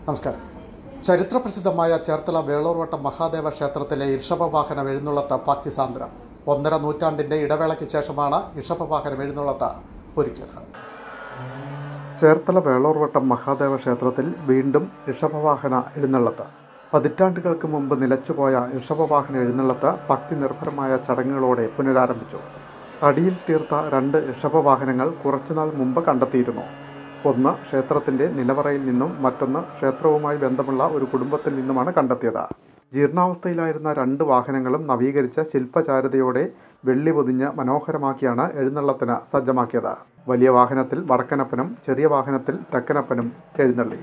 നമസ്കാരം ചരിത്രപ്രസിദ്ധമായ ചേർത്തല വേളൂർവട്ടം മഹാദേവ ക്ഷേത്രത്തിലെ ഇഷഭവാഹനം എഴുന്നള്ളത്ത് ഭക്തിസാന്ദ്രം ഒന്നര നൂറ്റാണ്ടിന്റെ ഇടവേളയ്ക്ക് ശേഷമാണ് ഇഷഭവാഹനം എഴുന്നള്ളത്ത് ഒരുക്കിയത് ചേർത്തല വേളൂർവട്ടം മഹാദേവ ക്ഷേത്രത്തിൽ വീണ്ടും ഋഷഭവാഹന എഴുന്നള്ളത്ത് പതിറ്റാണ്ടുകൾക്ക് മുമ്പ് നിലച്ചുപോയ ഋഷഭവാഹന എഴുന്നള്ളത്ത് ഭക്തി നിർഭരമായ ചടങ്ങുകളോടെ പുനരാരംഭിച്ചു തടിയിൽ തീർത്ത രണ്ട് ഋഷഭവാഹനങ്ങൾ കുറച്ചുനാൾ മുമ്പ് കണ്ടെത്തിയിരുന്നു ഒന്ന് ക്ഷേത്രത്തിന്റെ നിലവറയിൽ നിന്നും മറ്റൊന്ന് ക്ഷേത്രവുമായി ബന്ധമുള്ള ഒരു കുടുംബത്തിൽ നിന്നുമാണ് കണ്ടെത്തിയത് ജീർണാവസ്ഥയിലായിരുന്ന രണ്ട് വാഹനങ്ങളും നവീകരിച്ച ശില്പചാരുതയോടെ വെള്ളി പൊതിഞ്ഞ് മനോഹരമാക്കിയാണ് എഴുന്നള്ളത്തിന് സജ്ജമാക്കിയത് വലിയ വാഹനത്തിൽ വടക്കനപ്പനും ചെറിയ വാഹനത്തിൽ തെക്കനപ്പനും എഴുന്നള്ളി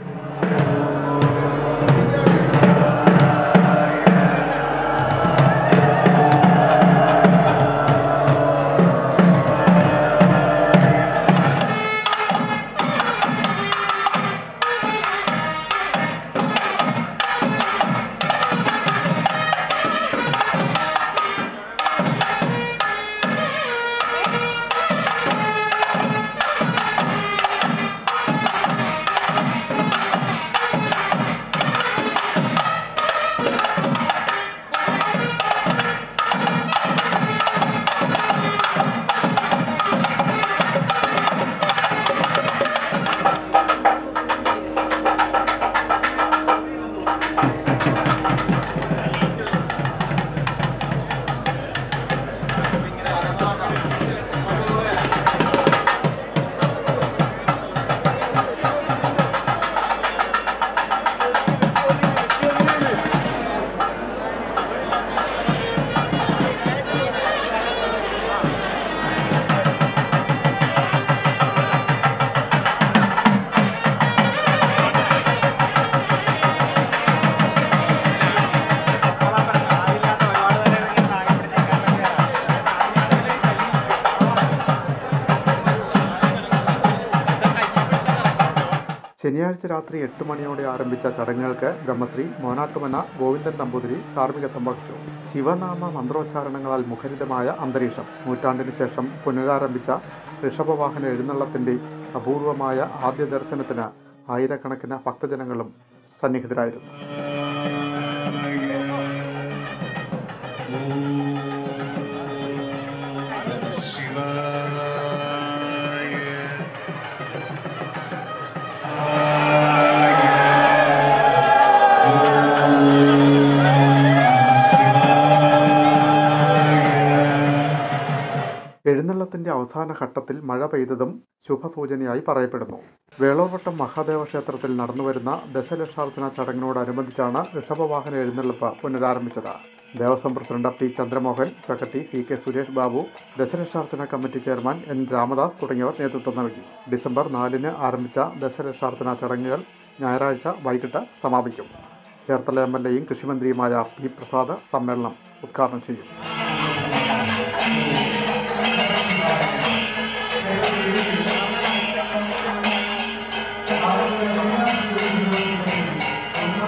ശനിയാഴ്ച രാത്രി എട്ട് മണിയോടെ ആരംഭിച്ച ചടങ്ങുകൾക്ക് ബ്രഹ്മശ്രീ മോനാട്ടുമന ഗോവിന്ദൻ നമ്പൂതിരി കാർമ്മികത്വം വഹിച്ചു ശിവനാമ മന്ത്രോച്ചാരണങ്ങളാൽ മുഖരിതമായ അന്തരീക്ഷം നൂറ്റാണ്ടിന് ശേഷം പുനരാരംഭിച്ച ഋഷഭവാഹന എഴുന്നള്ളത്തിന്റെ അപൂർവമായ ആദ്യ ദർശനത്തിന് ആയിരക്കണക്കിന് ഭക്തജനങ്ങളും സന്നിഹിതരായിരുന്നു എഴുന്നള്ളത്തിന്റെ അവസാന ഘട്ടത്തിൽ മഴ പെയ്തതും ശുഭസൂചനയായി പറയപ്പെടുന്നു വേളോവട്ടം മഹാദേവ ക്ഷേത്രത്തിൽ നടന്നുവരുന്ന ദശലക്ഷാർച്ചന ചടങ്ങിനോടനുബന്ധിച്ചാണ് ഋഷഭവാഹന എഴുന്നള്ളിപ്പ് പുനരാരംഭിച്ചത് Devaswom president P Chandramohan secretary C K Suresh Babu ദശലക്ഷാർച്ചന കമ്മിറ്റി ചെയർമാൻ എൻ രാമദാസ് തുടങ്ങിയവർ നേതൃത്വം നൽകി ഡിസംബർ നാലിന് ആരംഭിച്ച ദശലക്ഷാർച്ചന ചടങ്ങുകൾ ഞായറാഴ്ച വൈകിട്ട് സമാപിക്കും ചേർത്തല എം എൽ എയും കൃഷിമന്ത്രിയുമായ പി പ്രസാദ് സമ്മേളനം ഉദ്ഘാടനം ചെയ്യും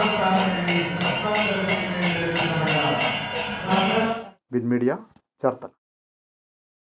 വിൻ മീഡിയ ചേർത്തല